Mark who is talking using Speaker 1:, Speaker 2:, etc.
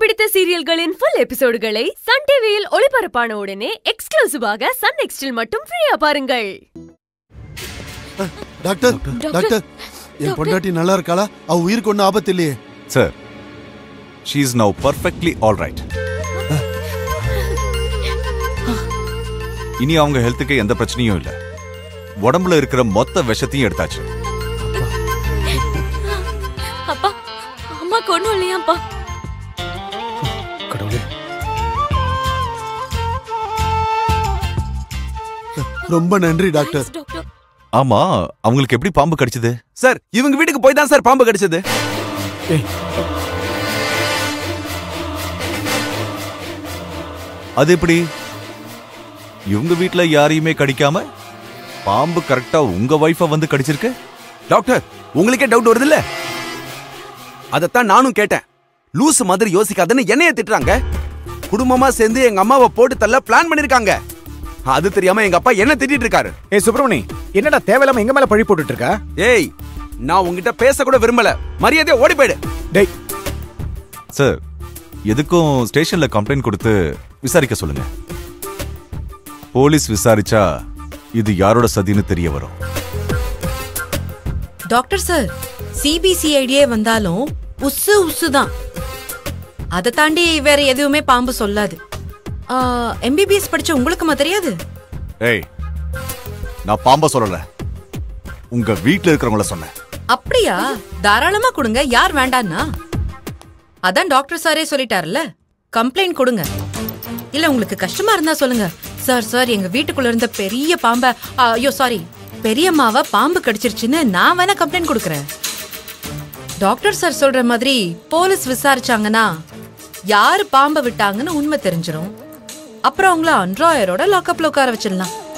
Speaker 1: பிடித்த சீரியல்களின் full எபிசோடுகளை Sun டிவியில் ஒளிபரப்பான உடனே எக்ஸ்க்ளூசிவாக சன் நெக்ஸ்டில் மட்டும் ஃப்ரீயா பாருங்கள்
Speaker 2: டாக்டர் டாக்டர் என் பொண்டாட்டி நல்லா இருக்காளா அவ உயிருக்கு ஒன்றும் ஆபத்து இல்லையே
Speaker 3: sir she is now perfectly all right இனி அவங்க ஹெல்த்துக்கு எந்த பிரச்சனையும் இல்ல உடம்புல இருக்கிற மொத்த விஷத்தையும் எடுத்தாச்சு
Speaker 4: அப்பா அம்மாக்கு ஒண்ணும் இல்லையாப்பா
Speaker 5: கடவுளே
Speaker 2: ரொம்ப நன்றி டாக்டர்
Speaker 4: டாக்டர்
Speaker 3: ஆமா அவங்களுக்கு எப்படி பாம்பு கடிச்சது
Speaker 6: சார் இவங்க வீட்டுக்கு போய் தான் சார் பாம்பு கடிச்சது
Speaker 5: ஏய்
Speaker 3: அது எப்படி இவங்க வீட்ல யாரையுமே கடிக்காம பாம்பு கரெக்டா உங்க வைஃப வந்து கடிச்சிருக்கு
Speaker 6: டாக்டர் உங்களுக்கே டவுட் வருது இல்ல அதத்தான் நானும் கேட்டேன் லூஸ் மாதிரி யோசிக்காதன்னு என்னைய திட்டுறாங்க குடும்பமா சேர்ந்து எங்க அம்மாவை போட்டு தள்ள பிளான் பண்ணிருக்காங்க அது தெரியாம எங்க அப்பா என்ன திட்டிட்டு இருக்காரு
Speaker 5: ஏய் சுப்பிரமணி என்னடா தேவையில்லாம எங்க மேல பழி போட்டுட்டு இருக்க
Speaker 6: ஏய் நான் உங்ககிட்ட பேச கூட விரும்பல மரியாதையா ஓடி போயிடு
Speaker 5: டேய்
Speaker 3: சார் எதுக்கும் ஸ்டேஷன்ல கம்ப்ளைண்ட் கொடுத்து விசாரிக்க சொல்லுங்க போலீஸ் விசாரிச்சா இது யாரோட சதின்னு தெரிய வரும்
Speaker 7: டாக்டர் சார் சிபிசிஐடியே வந்தாலும் உசு உசு தான் அதை தாண்டி வேற எதுவுமே பாம்பு சொல்லாது எம்பிபிஎஸ் படிச்ச உங்களுக்குமா தெரியாது
Speaker 3: ஏய் நான் பாம்ப சொல்லல உங்க வீட்ல இருக்கிறவங்கள சொன்னேன்
Speaker 7: அப்படியா தாராளமா கொடுங்க யார் வேண்டான்னா அதான் டாக்டர் சாரே சொல்லிட்டாருல்ல கம்ப்ளைண்ட் கொடுங்க இல்ல உங்களுக்கு கஷ்டமா இருந்தா சொல்லுங்க சார் சார் எங்க வீட்டுக்குள்ள இருந்த பெரிய பாம்ப ஆ, ஐயோ சாரி பெரியம்மாவ பாம்பு கடிச்சிருச்சுன்னு நான் வேணா கம்ப்ளைண்ட் கொடுக்கறேன் டாக்டர் சார் சொல்ற மாதிரி போலீஸ் விசாரிச்சாங்கன்னா யாரு பாம்பை விட்டாங்கன்னு உண்மை தெரிஞ்சிரும் அப்புறம் அவங்கள அண்ட்ராயரோட லாக்அப்ல உட்கார வச்சிடலாம்